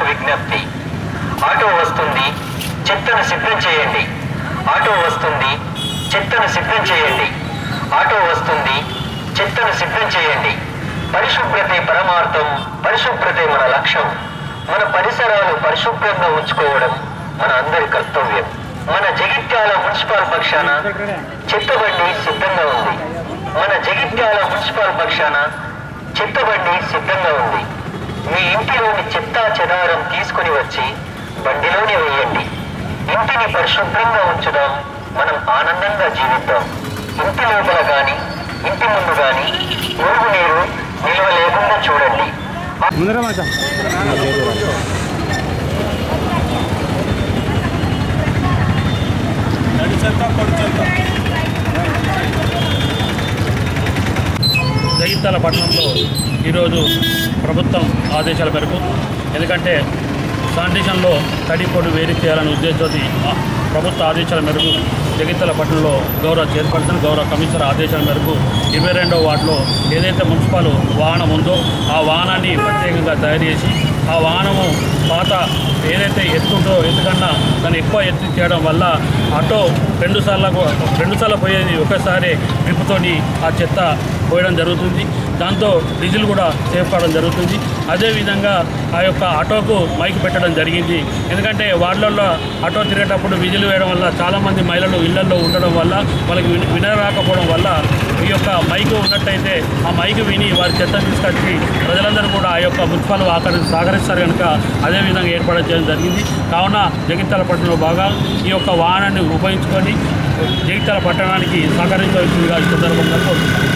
విజ్ఞప్తి ఆటో వస్తుంది చెత్తను సిద్ధం చేయండి ఆటో వస్తుంది చెత్తను సిద్ధం చేయండి ఆటో వస్తుంది చెత్తను సిద్ధం చేయండి పరిశుభ్రతే పరమార్థం పరిశుభ్రతే మన లక్ష్యం మన పరిసరాలు పరిశుభ్రంగా ఉంచుకోవడం మన అందరి కర్తవ్యం మన జగిత్యాల మున్సిపల్ పక్షాన చెత్తబండి సిద్ధంగా ఉంది మన జగిత్యాల మున్సిపల్ పక్షాన చెత్తబండి సిద్ధంగా ఉంది మీ ఇంటిలోని చెత్త చెదారం తీసుకుని వచ్చి బండిలోనే వేయండి ఇంటిని పరిశుభ్రంగా ఉంచుదాం మనం ఆనందంగా జీవిద్దాం ఇంటి లోపల గాని ఇంటి ముందు గాని మురుగునీరు నిల్వ లేకుండా చూడండి ముందర మాచా జగిత్యాల పట్టణంలో ఈరోజు ప్రభుత్వం ఆదేశాల మేరకు ఎందుకంటే శానిటేషన్లో తడి పొడి వేడి చేయాలనే ఉద్దేశంతో ఆ ప్రభుత్వ ఆదేశాల మేరకు జగిత్యాల పట్టణంలో గౌరవ చైర్పర్సన్ గౌరవ కమిషనర్ ఆదేశాల మేరకు ఇరవై రెండవ వార్డులో ఏదైతే మున్సిపల్ వాహనం ఉందో ఆ వాహనాన్ని ప్రత్యేకంగా తయారు చేసి ఆ వాహనము పాత ఏదైతే ఎత్తుందో ఎత్తుకన్నా దాన్ని ఎక్కువ ఎత్తి చేయడం వల్ల ఆటో రెండు సార్లు రెండు సార్లు పోయేది ఒకసారి ట్రిప్తోని ఆ చెత్త పోయడం జరుగుతుంది దాంతో డీజిల్ కూడా సేవ్ కావడం జరుగుతుంది అదేవిధంగా ఆ యొక్క ఆటోకు మైక్ పెట్టడం జరిగింది ఎందుకంటే వార్డులలో ఆటో తిరిగేటప్పుడు విజిల్ వేయడం వల్ల చాలామంది మహిళలు ఇళ్లలో ఉండడం వల్ల వాళ్ళకి విన వినరాకపోవడం వల్ల ఈ యొక్క మైక్ ఉన్నట్టయితే ఆ మైక్ విని వారి చెత్త తీసుకొచ్చి ప్రజలందరూ కూడా ఆ యొక్క మున్సిపల్ ఆకరి సహకరిస్తారు కనుక అదేవిధంగా ఏర్పాటు చేయడం జరిగింది కావున జగిత్యాల పట్టణంలో బాగా ఈ యొక్క వాహనాన్ని ఉపయోగించుకొని జగిత్యాల పట్టణానికి సహకరించవలసిందిగా ఈ సందర్భంగా కోరుతున్నాను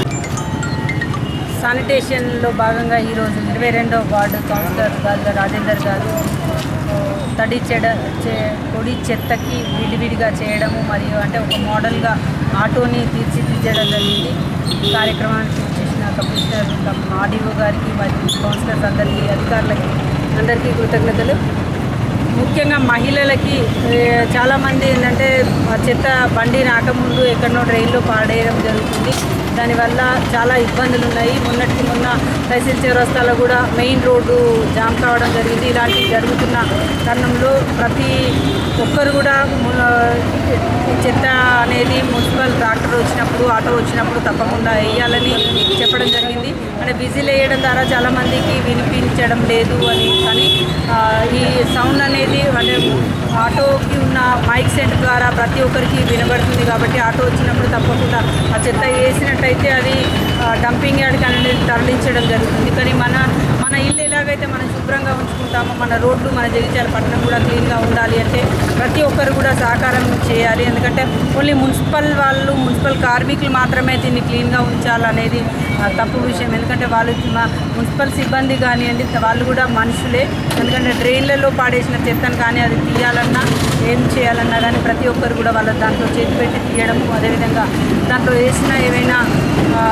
శానిటేషన్లో భాగంగా ఈరోజు ఇరవై రెండవ వార్డు కౌన్సిలర్ గారు రాజేందర్ గారు ఆ, తడి చెడ చే పొడి చెత్తకి విడివిడిగా చేయడము మరియు అంటే ఒక మోడల్గా ఆటోని తీర్చిదిద్దడం జరిగింది ఈ కార్యక్రమానికి చేసిన కమిషనర్ ఆర్డీఓ గారికి మరియు కౌన్సిలర్స్ అందరికీ అధికారులకి అందరికీ కృతజ్ఞతలు ముఖ్యంగా మహిళలకి ఏ, చాలామంది ఏంటంటే ఆ చెత్త బండి రాకముందు ఎక్కడనో రైల్లో పాడేయడం జరుగుతుంది దానివల్ల చాలా ఇబ్బందులు ఉన్నాయి మొన్నటికి మొన్న తహసీల్ చౌరస్తాలో కూడా మెయిన్ రోడ్డు జామ్ కావడం జరిగింది ఇలాంటివి జరుగుతున్న తరుణంలో ప్రతి ఒక్కరు కూడా ము- ఈ చెత్త అనేది మున్సిపల్ ట్రాక్టర్ వచ్చినప్పుడు ఆటో వచ్చినప్పుడు తప్పకుండా వేయాలని చెప్పడం జరిగింది అంటే విజిల్ వేయడం ద్వారా చాలామందికి వినిపించడం లేదు అని కానీ ఆ, ఈ సౌండ్ అనేది అంటే ఆటోకి ఉన్న మైక్ సెట్ ద్వారా ప్రతి ఒక్కరికి వినబడుతుంది కాబట్టి ఆటో వచ్చినప్పుడు తప్పకుండా ఆ చెత్త వేసినట్టయితే అది ఆ, డంపింగ్ యార్డ్కి అనేది తరలించడం జరుగుతుంది కానీ మన మన ఇల్లు ఎలాగైతే మనం శుభ్రంగా ఉంచుకుంటామో మన రోడ్లు మన జగిత్యాల పట్టణం కూడా క్లీన్గా ఉండాలి అంటే ప్రతి ఒక్కరు కూడా సహకారం చేయాలి ఎందుకంటే ఓన్లీ మున్సిపల్ వాళ్ళు మున్సిపల్ కార్మికులు మాత్రమే దీన్ని క్లీన్గా ఉంచాలనేది ఆ, తప్పు విషయం ఎందుకంటే వాళ్ళు మా మున్సిపల్ సిబ్బంది కానివ్వండి వాళ్ళు కూడా మనుషులే ఎందుకంటే డ్రైన్లలో పాడేసిన చెత్తను కానీ అది తీయాలన్నా ఏం చేయాలన్నా కానీ ప్రతి ఒక్కరు కూడా వాళ్ళ దాంట్లో చేతి పెట్టి తీయడము అదేవిధంగా దాంట్లో వేసిన ఏవైనా ఆ,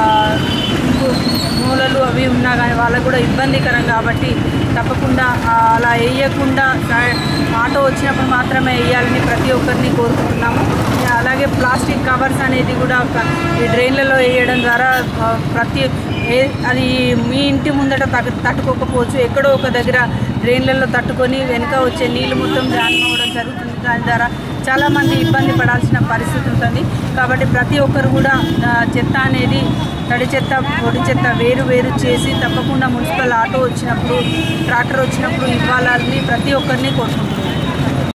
మూలలు అవి ఉన్నా కానీ వాళ్ళకు కూడా ఇబ్బందికరం కాబట్టి తప్పకుండా ఆ, అలా వేయకుండా సా- ఆటో వచ్చినప్పుడు మాత్రమే వేయాలని ప్రతి ఒక్కరిని కోరుకుంటున్నాము అలాగే ప్లాస్టిక్ కవర్స్ అనేది కూడా ఒక- ఈ డ్రైన్లలో వేయడం ద్వారా ఆ, ప్రతి ఏ అది మీ ఇంటి ముందట తట్టు తట్టుకోకపోవచ్చు ఎక్కడో ఒక దగ్గర డ్రైన్లలో తట్టుకొని వెనుక వచ్చే నీళ్ళు మొత్తం జామ్ అవ్వడం జరుగుతుంది దాని ద్వారా చాలామంది ఇబ్బంది పడాల్సిన పరిస్థితి ఉంటుంది కాబట్టి ప్రతి ఒక్కరు కూడా ఆ, చెత్త అనేది తడి చెత్త పొడి చెత్త వేరు వేరు చేసి తప్పకుండా మున్సిపల్ ఆటో వచ్చినప్పుడు ట్రాక్టర్ వచ్చినప్పుడు ఇవ్వాలని ప్రతి ఒక్కరిని కోరుకుంటున్నాను